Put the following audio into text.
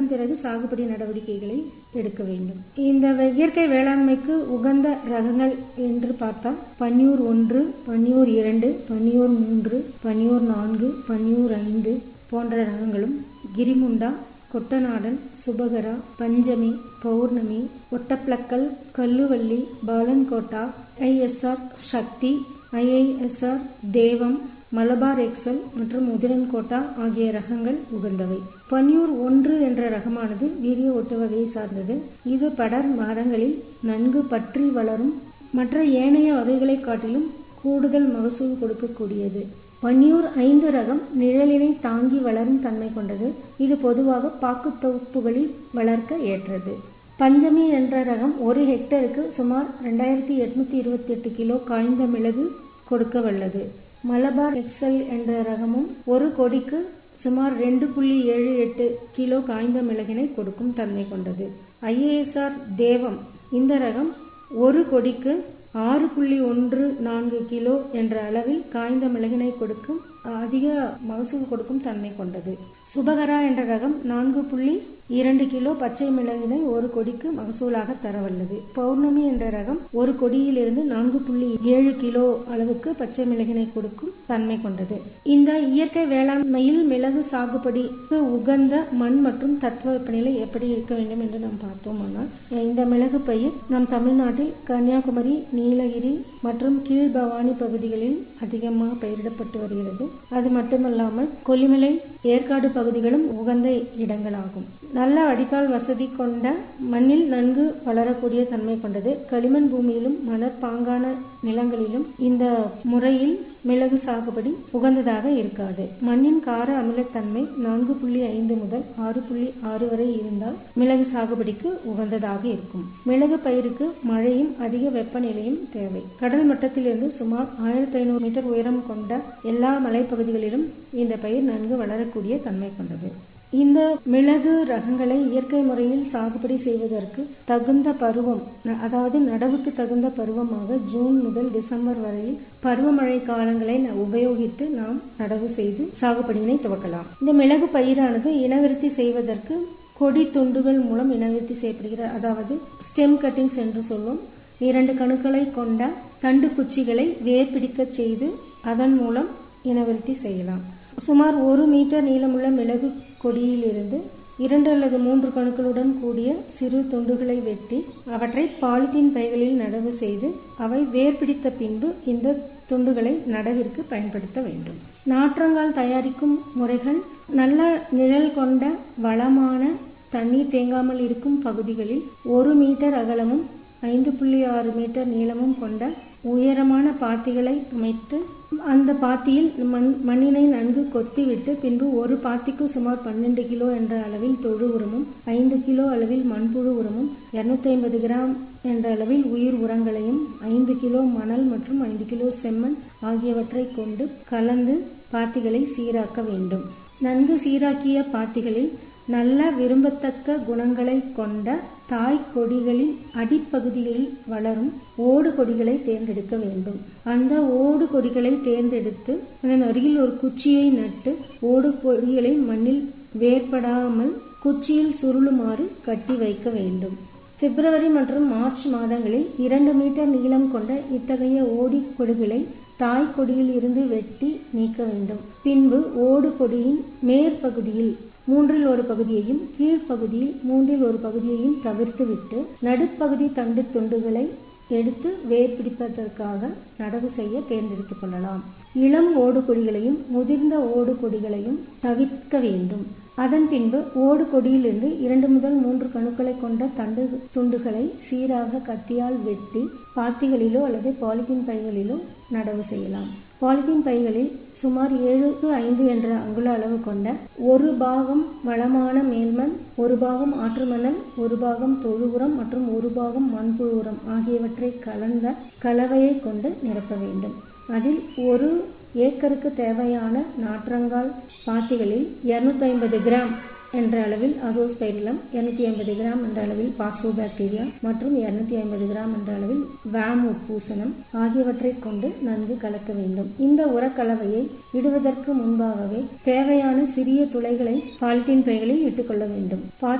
பிறகு சாகுபடி நடவடிக்கைகளை எடுக்க வேண்டும் இந்த வே- இயற்கை வேளாண்மைக்கு உகந்த ரகங்கள் என்று பார்த்தால் பன்னியூர் ஒன்று பன்னியூர் இரண்டு பன்னியூர் மூன்று பன்னியூர் நான்கு பன்னியூர் ஐந்து போன்ற ரகங்களும் கிரிமுண்டா கொட்டநாடன் சுபகரா பஞ்சமி பௌர்ணமி ஒட்டப்ளக்கல் கல்லுவள்ளி பாலன்கோட்டா ஐஎஸ்ஆர் சக்தி ஐஐஎஸ்ஆர் தேவம் மலபார் எக்ஸல் மற்றும் உதிரன்கோட்டா ஆகிய ரகங்கள் உகந்தவை பன்னியூர் ஒன்று என்ற ரகமானது வீரிய ஒட்டு வகையை சார்ந்தது இது படர் மரங்களில் நன்கு பற்றி வளரும் மற்ற ஏனைய வகைகளை காட்டிலும் கூடுதல் மகசூல் கொடுக்கக்கூடியது பன்னியூர் ஐந்து ரகம் நிழலினை தாங்கி வளரும் தன்மை கொண்டது இது பொதுவாக பாக்கு தொகுப்புகளில் வளர்க்க ஏற்றது பஞ்சமி என்ற ரகம் ஒரு ஹெக்டருக்கு சுமார் ரெண்டாயிரத்தி எட்நூத்தி இருபத்தி எட்டு கிலோ காய்ந்த மிளகு கொடுக்க வல்லது மலபார் எக்ஸல் என்ற ரகமும் ஒரு கொடிக்கு சுமார் ரெண்டு புள்ளி ஏழு எட்டு கிலோ காய்ந்த மிளகினை கொடுக்கும் தன்மை கொண்டது ஐஏஎஸ்ஆர் தேவம் இந்த ரகம் ஒரு கொடிக்கு ஆறு புள்ளி ஒன்று நான்கு கிலோ என்ற அளவில் காய்ந்த மிளகினை கொடுக்கும் அதிக மகசூல் கொடுக்கும் தன்மை கொண்டது சுபகரா என்ற ரகம் நான்கு புள்ளி இரண்டு கிலோ பச்சை மிளகினை ஒரு கொடிக்கு மகசூலாக தரவல்லது பௌர்ணமி என்ற ரகம் ஒரு கொடியிலிருந்து நான்கு புள்ளி ஏழு கிலோ அளவுக்கு பச்சை மிளகினை கொடுக்கும் தன்மை கொண்டது இந்த இயற்கை வேளாண்மையில் மிளகு சாகுபடிக்கு உகந்த மண் மற்றும் தட்பவெப்பநிலை எப்படி இருக்க வேண்டும் என்று நாம் பார்த்தோமானால் இந்த மிளகு பயிர் நம் தமிழ்நாட்டில் கன்னியாகுமரி நீலகிரி மற்றும் கீழ்பவானி பகுதிகளில் அதிகமாக பயிரிடப்பட்டு வருகிறது அது மட்டுமல்லாமல் கொல்லிமலை ஏற்காடு பகுதிகளும் உகந்த இடங்களாகும் நல்ல வடிகால் வசதி கொண்ட மண்ணில் நன்கு வளரக்கூடிய தன்மை கொண்டது களிமண் பூமியிலும் மணற்பாங்கான நிலங்களிலும் இந்த முறையில் மிளகு சாகுபடி உகந்ததாக இருக்காது மண்ணின் கார அமிலத்தன்மை நான்கு புள்ளி ஐந்து முதல் ஆறு புள்ளி ஆறு வரை இருந்தால் மிளகு சாகுபடிக்கு உகந்ததாக இருக்கும் மிளகு பயிருக்கு மழையும் அதிக வெப்பநிலையும் தேவை கடல் மட்டத்திலிருந்து சுமார் ஆயிரத்தி ஐநூறு மீட்டர் உயரம் கொண்ட எல்லா மலைப்பகுதிகளிலும் இந்த பயிர் நன்கு வளரக்கூடிய தன்மை கொண்டது இந்த மிளகு ரகங்களை இயற்கை முறையில் சாகுபடி செய்வதற்கு தகுந்த பருவம் ந- அதாவது நடவுக்கு தகுந்த பருவமாக ஜூன் முதல் டிசம்பர் வரையில் பருவமழை காலங்களை ந- உபயோகித்து நாம் நடவு செய்து சாகுபடியினை துவக்கலாம் இந்த மிளகு பயிரானது இனவிருத்தி செய்வதற்கு கொடி துண்டுகள் மூலம் இனவிருத்தி செய்யப்படுகிறது அதாவது ஸ்டெம் கட்டிங்ஸ் என்று சொல்லும் இரண்டு கணுக்களை கொண்ட தண்டு குச்சிகளை வேர் பிடிக்கச் செய்து அதன் மூலம் இனவிருத்தி செய்யலாம் சுமார் ஒரு மீட்டர் நீளமுள்ள மிளகு கொடியிலிருந்து இரண்டு அல்லது மூன்று கணுக்களுடன் கூடிய சிறு துண்டுகளை வெட்டி அவற்றை பாலித்தீன் பைகளில் நடவு செய்து அவை வேர் பிடித்த பின்பு இந்த துண்டுகளை நடவிற்கு பயன்படுத்த வேண்டும் நாற்றங்கால் தயாரிக்கும் முறைகள் நல்ல நிழல் கொண்ட வளமான தண்ணீர் தேங்காமல் இருக்கும் பகுதிகளில் ஒரு மீட்டர் அகலமும் ஐந்து புள்ளி ஆறு மீட்டர் நீளமும் கொண்ட உயரமான பாத்திகளை அமைத்து அந்த பாத்தியில் மண் மண்ணினை நன்கு கொத்திவிட்டு பின்பு ஒரு பாத்திக்கு சுமார் பன்னெண்டு கிலோ என்ற அளவில் தொழு உரமும் ஐந்து கிலோ அளவில் மண்புழு உரமும் இருநூத்தி ஐம்பது கிராம் என்ற அளவில் உயிர் உரங்களையும் ஐந்து கிலோ மணல் மற்றும் ஐந்து கிலோ செம்மண் ஆகியவற்றை கொண்டு கலந்து பாத்திகளை சீராக்க வேண்டும் நன்கு சீராக்கிய பாத்திகளில் நல்ல விரும்பத்தக்க குணங்களை கொண்ட தாய் கொடிகளின் அடிப்பகுதிகளில் வளரும் ஓடு கொடிகளை தேர்ந்தெடுக்க வேண்டும் அந்த ஓடு கொடிகளை தேர்ந்தெடுத்து அதன் அருகில் ஒரு குச்சியை நட்டு ஓடு கொடிகளை மண்ணில் வேர்படாமல் குச்சியில் சுருளுமாறு கட்டி வைக்க வேண்டும் பிப்ரவரி மற்றும் மார்ச் மாதங்களில் இரண்டு மீட்டர் நீளம் கொண்ட இத்தகைய ஓடி கொடிகளை தாய் கொடியில் இருந்து வெட்டி நீக்க வேண்டும் பின்பு ஓடு கொடியின் மேற்பகுதியில் மூன்றில் ஒரு பகுதியையும் கீழ்ப்பகுதியில் மூன்றில் ஒரு பகுதியையும் தவிர்த்துவிட்டு நடுப்பகுதி தண்டு துண்டுகளை எடுத்து வேர் பிடிப்பதற்காக நடவு செய்ய தேர்ந்தெடுத்துக் கொள்ளலாம் இளம் ஓடு கொடிகளையும் முதிர்ந்த ஓடு கொடிகளையும் தவிர்க்க வேண்டும் அதன் பின்பு ஓடு கொடியிலிருந்து இரண்டு முதல் மூன்று கணுக்களை கொண்ட தண்டு துண்டுகளை சீராக கத்தியால் வெட்டி பாத்திகளிலோ அல்லது பாலித்தீன் பைகளிலோ நடவு செய்யலாம் பாலித்தீன் பைகளில் சுமார் ஏழுக்கு ஐந்து என்ற அங்குல அளவு கொண்ட ஒரு பாகம் வளமான மேல்மண் ஒரு பாகம் ஆற்று மணல் ஒரு பாகம் தொழு உரம் மற்றும் ஒரு பாகம் மண்புழு உரம் ஆகியவற்றை கலந்த கலவையை கொண்டு நிரப்ப வேண்டும் அதில் ஒரு ஏக்கருக்கு தேவையான நாற்றங்கால் பாத்திகளில் 250 ஐம்பது கிராம் என்ற அளவில் அசோஸ்பைரிலம் 250 ஐம்பது கிராம் என்ற அளவில் பாஸ்போபாக்டீரியா மற்றும் 250 ஐம்பது கிராம் என்ற அளவில் வேம் உட்பூசணம் ஆகியவற்றை கொண்டு நன்கு கலக்க வேண்டும் இந்த உரக்கலவையை இடுவதற்கு முன்பாகவே தேவையான சிறிய துளைகளை பாலித்தீன் பைகளில் இட்டுக்கொள்ள வேண்டும்